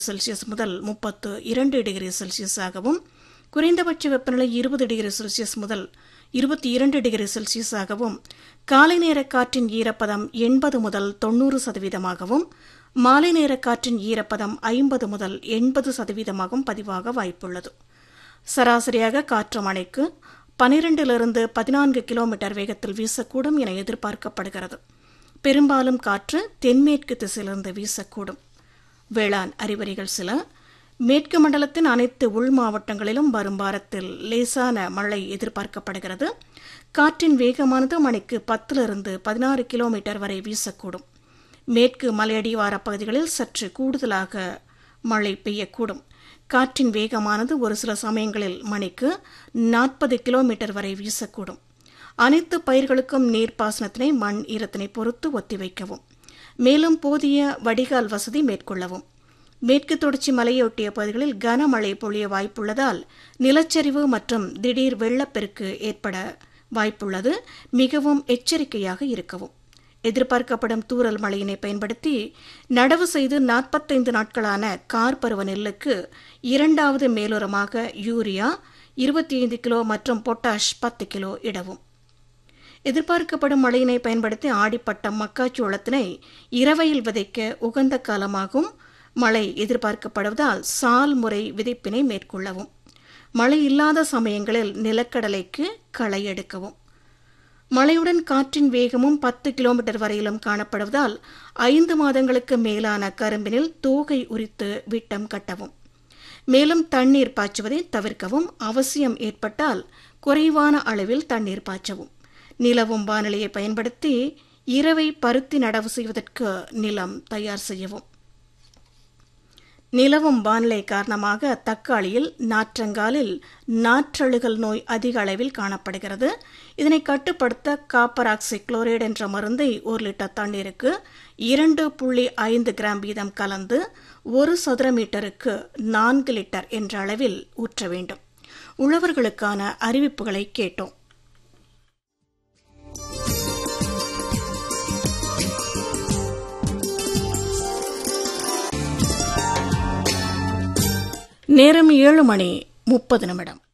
Celsius முதல் முப்பத்து இரண்டு டிகிரி செல்சியஸாகவும் குறைந்தபட்ச வெப்பநிலை இருபது டிகிரி செல்சியஸ் முதல் இருபத்தி இரண்டு டிகிரி செல்சியஸாகவும் காலை நேர காற்றின் ஈரப்பதம் எண்பது முதல் தொன்னூறு சதவீதமாகவும் மாலை நேர காற்றின் ஈரப்பதம் ஐம்பது முதல் எண்பது சதவீதமாகவும் பதிவாக வாய்ப்புள்ளது சராசரியாக காற்று மணிக்கு பனிரெண்டிலிருந்து பதினான்கு கிலோமீட்டர் வேகத்தில் வீசக்கூடும் என எதிர்பார்க்கப்படுகிறது பெரும்பாலும் காற்று தென்மேற்கு திசையிலிருந்து வீசக்கூடும் வேளாண் அறிகுறிகள் சில மேற்கு மண்டலத்தின் அனைத்து உள் மாவட்டங்களிலும் வரும் வாரத்தில் லேசான மழை எதிர்பார்க்கப்படுகிறது காற்றின் வேகமானது மணிக்கு பத்திலிருந்து பதினாறு கிலோமீட்டர் வரை வீசக்கூடும் மேற்கு மலையடிவார பகுதிகளில் சற்று கூடுதலாக மழை பெய்யக்கூடும் காற்றின் வேகமானது ஒரு சில சமயங்களில் மணிக்கு நாற்பது கிலோமீட்டர் வரை வீசக்கூடும் அனைத்து பயிர்களுக்கும் நீர்ப்பாசனத்தினை மண் ஈரத்தினை பொறுத்து ஒத்திவைக்கவும் மேலும் போதிய வடிகால் வசதி மேற்கொள்ளவும் மேற்கு தொடர்ச்சி மலையொட்டிய பகுதிகளில் கனமழை பொழிய வாய்ப்புள்ளதால் நிலச்சரிவு மற்றும் திடீர் வெள்ளப்பெருக்கு ஏற்பட வாய்ப்புள்ளது மிகவும் எச்சரிக்கையாக இருக்கவும் எதிர்பார்க்கப்படும் தூரல் மழையினை பயன்படுத்தி நடவு செய்து நாற்பத்தைந்து நாட்களான கார் பருவ நெல்லுக்கு இரண்டாவது மேலுரமாக யூரியா இருபத்தி ஐந்து கிலோ மற்றும் பொட்டாஷ் பத்து கிலோ இடவும் எதிர்பார்க்கப்படும் மழையினை பயன்படுத்தி ஆடிப்பட்டம் மக்காச்சோளத்தினை இரவையில் விதைக்க உகந்த காலமாகும் மழை எதிர்பார்க்கப்படுவதால் சால் முறை விதைப்பினை மேற்கொள்ளவும் மழை இல்லாத சமயங்களில் நிலக்கடலைக்கு களை எடுக்கவும் மழையுடன் காற்றின் வேகமும் பத்து கிலோமீட்டர் வரையிலும் காணப்படுவதால் ஐந்து மாதங்களுக்கு மேலான கரும்பினில் தோகை உரித்து விட்டம் கட்டவும் மேலும் தண்ணீர் பாய்ச்சுவதை தவிர்க்கவும் அவசியம் ஏற்பட்டால் குறைவான அளவில் தண்ணீர் பாய்ச்சவும் நிலவும் வானிலையை பயன்படுத்தி இரவை பருத்தி நடவு செய்வதற்கு நிலம் தயார் செய்யவும் நிலவும் வானிலை காரணமாக தக்காளியில் நாற்றங்காலில் நாற்றழுகல் நோய் அதிக அளவில் காணப்படுகிறது இதனை கட்டுப்படுத்த காப்பர் ஆக்சி குளோரைடு என்ற மருந்தை ஒரு லிட்டர் தண்ணீருக்கு இரண்டு புள்ளி ஐந்து கிராம் வீதம் கலந்து ஒரு சதுர மீட்டருக்கு நான்கு லிட்டர் என்ற அளவில் ஊற்ற வேண்டும் உழவர்களுக்கான அறிவிப்புகளை கேட்டோம் நேரம் ஏழு மணி முப்பது நிமிடம்